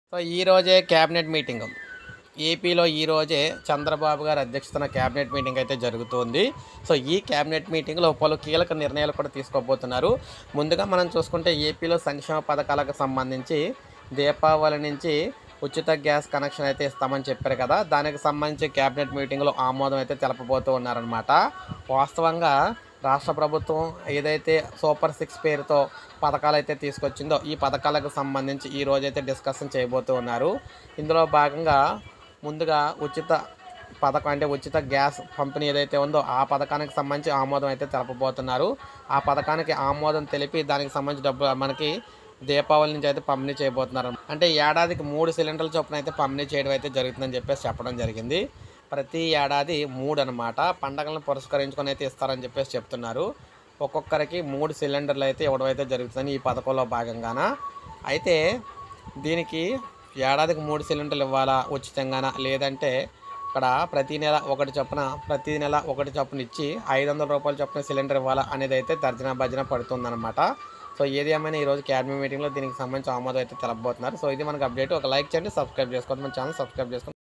so ఈ రోజే cabinet meeting ఏపీలో ఈ రోజే చంద్రబాబు గారి అధ్యక్షతన క్యాబినెట్ మీటింగ్ అయితే జరుగుతుంది సో ఈ క్యాబినెట్ మీటింగ్లో పలు కీలక నిర్ణయాలు కూడా తీసుకోబోతున్నారు ముందుగా మనం చూసుకుంటే ఏపీలో సంక్షేమ పథకాలకు సంబంధించి దీపావళి నుంచి ఉచిత గ్యాస్ కనెక్షన్ అయితే ఇస్తామని చెప్పారు కదా దానికి సంబంధించి క్యాబినెట్ మీటింగ్లో ఆమోదం అయితే తెలపబోతూ ఉన్నారనమాట వాస్తవంగా రాష్ట్ర ప్రభుత్వం ఏదైతే సూపర్ సిక్స్ పేరుతో పథకాలు అయితే తీసుకొచ్చిందో ఈ పథకాలకు సంబంధించి ఈ రోజైతే డిస్కషన్ చేయబోతూ ఉన్నారు ఇందులో భాగంగా ముందుగా ఉచిత పథకం అంటే ఉచిత గ్యాస్ పంపిణీ ఏదైతే ఉందో ఆ పథకానికి సంబంధించి ఆమోదం అయితే తెలపబోతున్నారు ఆ పథకానికి ఆమోదం తెలిపి దానికి సంబంధించి డబ్బు మనకి దీపావళి నుంచి అయితే పంపిణీ చేయబోతున్నారు అంటే ఏడాదికి మూడు సిలిండర్ల చొప్పున అయితే పంపిణీ చేయడం అయితే జరుగుతుందని చెప్పేసి చెప్పడం జరిగింది ప్రతి ఏడాది మూడు అనమాట పండగలను పురస్కరించుకొని అయితే ఇస్తారని చెప్పేసి చెప్తున్నారు ఒక్కొక్కరికి మూడు సిలిండర్లు అయితే ఇవ్వడం అయితే జరుగుతుంది ఈ పథకంలో భాగంగాన అయితే దీనికి ఏడాదికి మూడు సిలిండర్లు ఇవ్వాలా ఉచితంగాన లేదంటే ఇక్కడ ప్రతి నెల ఒకటి చొప్పున ప్రతి నెల ఒకటి చొప్పున ఇచ్చి ఐదు వందల రూపాయల చొప్పున సిలిండర్ ఇవ్వాలా అనేది అయితే తర్జన భర్జన పడుతుందన్నమాట సో ఏది ఏమైనా ఈరోజు క్యాబినెట్ మీటింగ్లో దీనికి సంబంధించి ఆమోదం అయితే తెలపబోతున్నారు సో ఇది మనకు అప్డేట్ ఒక లైక్ చేయండి సబ్స్క్రైబ్ చేసుకోండి మన ఛానల్ సబ్స్క్రైబ్ చేసుకోండి